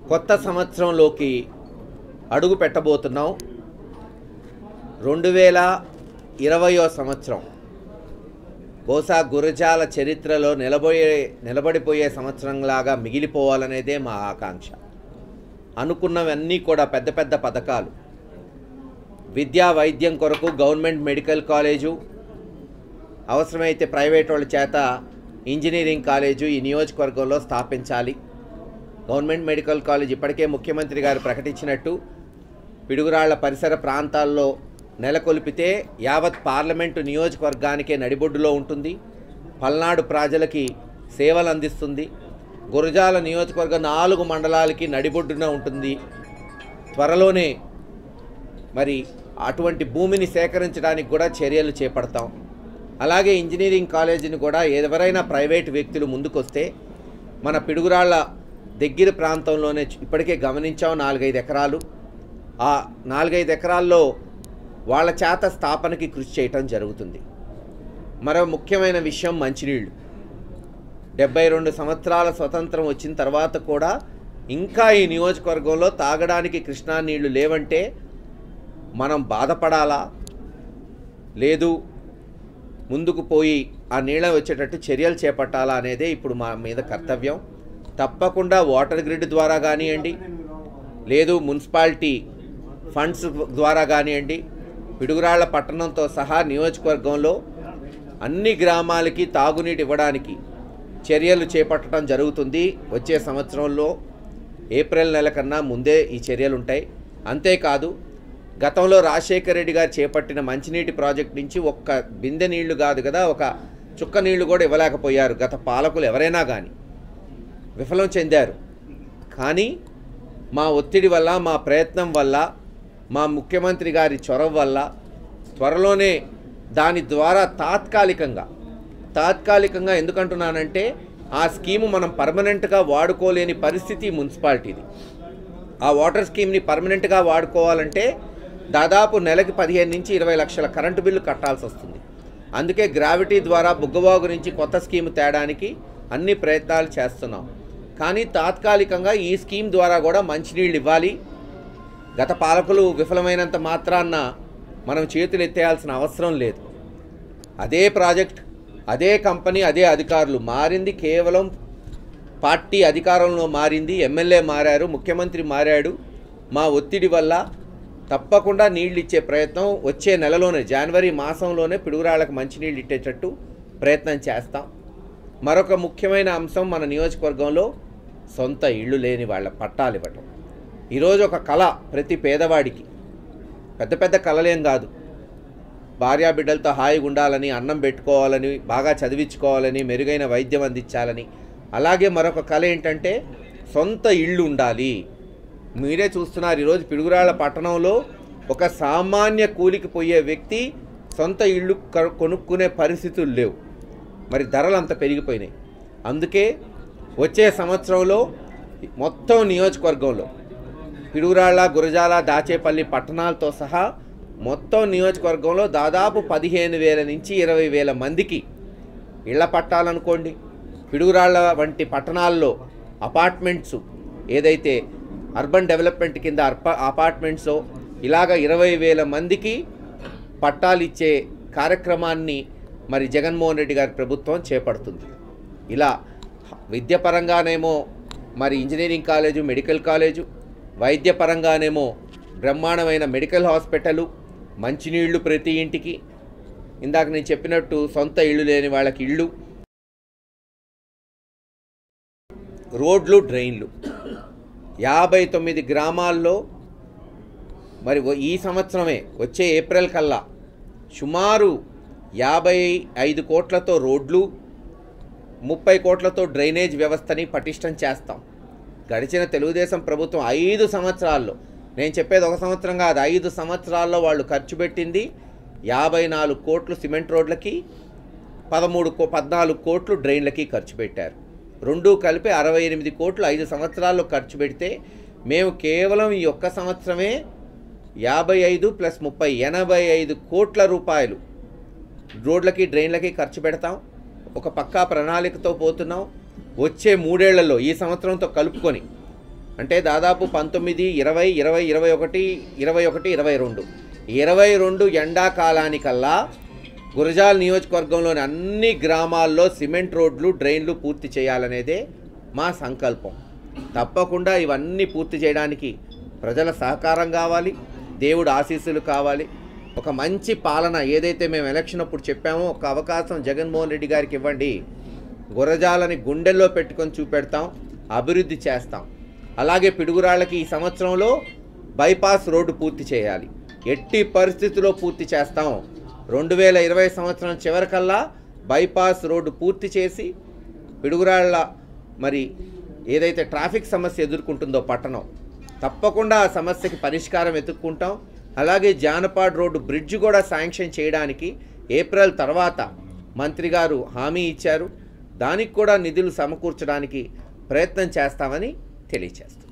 కొత్త సంవత్సరంలోకి అడుగు పెట్టబోతున్నాం రెండు వేల ఇరవయో సంవత్సరం బహుశా గురజాల చరిత్రలో నిలబోయే నిలబడిపోయే సంవత్సరంలాగా మిగిలిపోవాలనేదే మా ఆకాంక్ష అనుకున్నవన్నీ కూడా పెద్ద పెద్ద పథకాలు విద్యా వైద్యం కొరకు గవర్నమెంట్ మెడికల్ కాలేజు అవసరమైతే ప్రైవేట్ వాళ్ళ చేత ఇంజనీరింగ్ కాలేజు ఈ నియోజకవర్గంలో స్థాపించాలి గవర్నమెంట్ మెడికల్ కాలేజ్ ఇప్పటికే ముఖ్యమంత్రి గారు ప్రకటించినట్టు పిడుగురాళ్ల పరిసర ప్రాంతాల్లో నెలకొల్పితే యావత్ పార్లమెంటు నియోజకవర్గానికే నడిబొడ్డులో ఉంటుంది పల్నాడు ప్రజలకి సేవలు అందిస్తుంది గురజాల నియోజకవర్గ నాలుగు మండలాలకి నడిబొడ్డున ఉంటుంది త్వరలోనే మరి అటువంటి భూమిని సేకరించడానికి కూడా చర్యలు చేపడతాం అలాగే ఇంజనీరింగ్ కాలేజీని కూడా ఎవరైనా ప్రైవేట్ వ్యక్తులు ముందుకొస్తే మన పిడుగురాళ్ళ దగ్గర ప్రాంతంలోనే చు- ఇప్పటికే గమనించాం నాలుగైదు ఎకరాలు ఆ నాలుగైదు ఎకరాల్లో వాళ్ళ చేత స్థాపనకి కృషి చేయటం జరుగుతుంది మరో ముఖ్యమైన విషయం మంచినీళ్ళు డెబ్బై రెండు సంవత్సరాల స్వతంత్రం వచ్చిన తర్వాత కూడా ఇంకా ఈ నియోజకవర్గంలో తాగడానికి కృష్ణా నీళ్లు లేవంటే మనం బాధపడాలా లేదు ముందుకు పోయి ఆ నీళ్ళ వచ్చేటట్టు చర్యలు చేపట్టాలా అనేదే ఇప్పుడు మా మీద కర్తవ్యం తప్పకుండా వాటర్ గ్రిడ్ ద్వారా కానివ్వండి లేదు మున్సిపాలిటీ ఫండ్స్ ద్వారా కానివ్వండి పిడుగురాళ్ల పట్టణంతో సహా నియోజకవర్గంలో అన్ని గ్రామాలకి తాగునీటి ఇవ్వడానికి చర్యలు చేపట్టడం జరుగుతుంది వచ్చే సంవత్సరంలో ఏప్రిల్ నెల కన్నా ముందే ఈ చర్యలు ఉంటాయి అంతేకాదు గతంలో రాజశేఖర రెడ్డి గారు చేపట్టిన మంచినీటి ప్రాజెక్ట్ నుంచి ఒక్క బిందె నీళ్లు కాదు కదా ఒక చుక్క నీళ్లు కూడా ఇవ్వలేకపోయారు గత పాలకులు ఎవరైనా కానీ విఫలం చెందారు కానీ మా ఒత్తిడి వల్ల మా ప్రయత్నం వల్ల మా ముఖ్యమంత్రి గారి చొరవ వల్ల త్వరలోనే దాని ద్వారా తాత్కాలికంగా తాత్కాలికంగా ఎందుకంటున్నానంటే ఆ స్కీము మనం పర్మనెంట్గా వాడుకోలేని పరిస్థితి మున్సిపాలిటీది ఆ వాటర్ స్కీమ్ని పర్మనెంట్గా వాడుకోవాలంటే దాదాపు నెలకి పదిహేను నుంచి ఇరవై లక్షల కరెంటు బిల్లు కట్టాల్సి వస్తుంది అందుకే గ్రావిటీ ద్వారా బుగ్గవాగు నుంచి కొత్త స్కీమ్ తేడానికి అన్ని ప్రయత్నాలు చేస్తున్నాం కానీ తాత్కాలికంగా ఈ స్కీమ్ ద్వారా కూడా మంచినీళ్ళు ఇవ్వాలి గత పాలకులు విఫలమైనంత మాత్రాన్న మనం చేతులు ఎత్తేయాల్సిన అవసరం లేదు అదే ప్రాజెక్ట్ అదే కంపెనీ అదే అధికారులు మారింది కేవలం పార్టీ అధికారంలో మారింది ఎమ్మెల్యే మారారు ముఖ్యమంత్రి మారాడు మా ఒత్తిడి వల్ల తప్పకుండా నీళ్ళు ఇచ్చే ప్రయత్నం వచ్చే నెలలోనే జనవరి మాసంలోనే పిడుగురాళ్ళకు మంచినీళ్ళు ఇట్టేటట్టు ప్రయత్నం చేస్తాం మరొక ముఖ్యమైన అంశం మన నియోజకవర్గంలో సొంత ఇళ్ళు లేని వాళ్ళ పట్టాలు ఇవ్వటం ఈరోజు ఒక కళ ప్రతి పేదవాడికి పెద్ద పెద్ద కళలేం కాదు భార్యా బిడ్డలతో హాయిగా ఉండాలని అన్నం పెట్టుకోవాలని బాగా చదివించుకోవాలని మెరుగైన వైద్యం అందించాలని అలాగే మరొక కళ ఏంటంటే సొంత ఇళ్ళు ఉండాలి మీరే చూస్తున్నారు ఈరోజు పిడుగురాళ్ళ పట్టణంలో ఒక సామాన్య కూలికి పోయే వ్యక్తి సొంత ఇళ్ళు క- కొనుక్కునే పరిస్థితులు లేవు మరి ధరలు అంత పెరిగిపోయినాయి అందుకే వచ్చే సంవత్సరంలో మొత్తం నియోజకవర్గంలో పిడుగురాళ్ళ గురజాల దాచేపల్లి పట్టణాలతో సహా మొత్తం నియోజకవర్గంలో దాదాపు పదిహేను వేల నుంచి ఇరవై వేల మందికి ఇళ్ల పట్టాలనుకోండి పిడుగురాళ్ళ వంటి పట్టణాల్లో అపార్ట్మెంట్స్ ఏదైతే అర్బన్ డెవలప్మెంట్ కింద అర్ప అపార్ట్మెంట్స్ ఇలాగ ఇరవై వేల మందికి పట్టాలు ఇచ్చే కార్యక్రమాన్ని మరి జగన్మోహన్ రెడ్డి గారి ప్రభుత్వం చేపడుతుంది ఇలా విద్యపరంగానేమో మరి ఇంజనీరింగ్ కాలేజు మెడికల్ కాలేజు వైద్యపరంగానేమో బ్రహ్మాండమైన మెడికల్ హాస్పిటలు మంచినీళ్లు ప్రతి ఇంటికి ఇందాక నేను చెప్పినట్టు సొంత ఇళ్ళు లేని వాళ్ళకి ఇళ్ళు రోడ్లు డ్రైన్లు యాభై తొమ్మిది గ్రామాల్లో మరి వ- ఈ సంవత్సరమే వచ్చే ఏప్రిల్ కల్లా సుమారు యాభై ఐదు కోట్లతో రోడ్లు ముప్పై కోట్లతో డ్రైనేజ్ వ్యవస్థని పటిష్టం చేస్తాం గడిచిన తెలుగుదేశం ప్రభుత్వం ఐదు సంవత్సరాల్లో నేను చెప్పేది ఒక సంవత్సరం కాదు ఐదు సంవత్సరాల్లో వాళ్ళు ఖర్చు పెట్టింది యాభై నాలుగు కోట్లు సిమెంట్ రోడ్లకి పదమూడు కో పద్నాలుగు కోట్లు డ్రైన్లకి ఖర్చు పెట్టారు రెండు కలిపి అరవై ఎనిమిది కోట్లు ఐదు సంవత్సరాల్లో ఖర్చు పెడితే మేము కేవలం ఈ ఒక్క సంవత్సరమే యాభై ఐదు ప్లస్ ముప్పై ఎనభై ఐదు కోట్ల రూపాయలు రోడ్లకి డ్రైన్లకి ఖర్చు పెడతాం ఒక పక్కా ప్రణాళికతో పోతున్నాం వచ్చే మూడేళ్లలో ఈ సంవత్సరంతో కలుపుకొని అంటే దాదాపు పంతొమ్మిది ఇరవై ఇరవై ఇరవై ఒకటి ఇరవై ఒకటి ఇరవై రెండు ఇరవై రెండు ఎండాకాలానికల్లా గురజాల నియోజకవర్గంలోని అన్ని గ్రామాల్లో సిమెంట్ రోడ్లు డ్రైన్లు పూర్తి చేయాలనేదే మా సంకల్పం తప్పకుండా ఇవన్నీ పూర్తి చేయడానికి ప్రజల సహకారం కావాలి దేవుడు ఆశీస్సులు కావాలి ఒక మంచి పాలన ఏదైతే మేము ఎలక్షన్ అప్పుడు చెప్పామో ఒక అవకాశం జగన్మోహన్ రెడ్డి గారికి ఇవ్వండి గురజాలని గుండెల్లో పెట్టుకొని చూపెడతాం అభివృద్ధి చేస్తాం అలాగే పిడుగురాళ్ళకి ఈ సంవత్సరంలో బైపాస్ రోడ్డు పూర్తి చేయాలి ఎట్టి పరిస్థితిలో పూర్తి చేస్తాం రెండు వేల ఇరవై సంవత్సరం చివరికల్లా బైపాస్ రోడ్డు పూర్తి చేసి పిడుగురాళ్ళ మరి ఏదైతే ట్రాఫిక్ సమస్య ఎదుర్కొంటుందో పట్టణం తప్పకుండా ఆ సమస్యకి పరిష్కారం వెతుక్కుంటాం అలాగే జానపాడ్ రోడ్డు బ్రిడ్జ్ కూడా శాంక్షన్ చేయడానికి ఏప్రిల్ తర్వాత మంత్రి గారు హామీ ఇచ్చారు దానికి కూడా నిధులు సమకూర్చడానికి ప్రయత్నం చేస్తామని తెలియచేస్తాం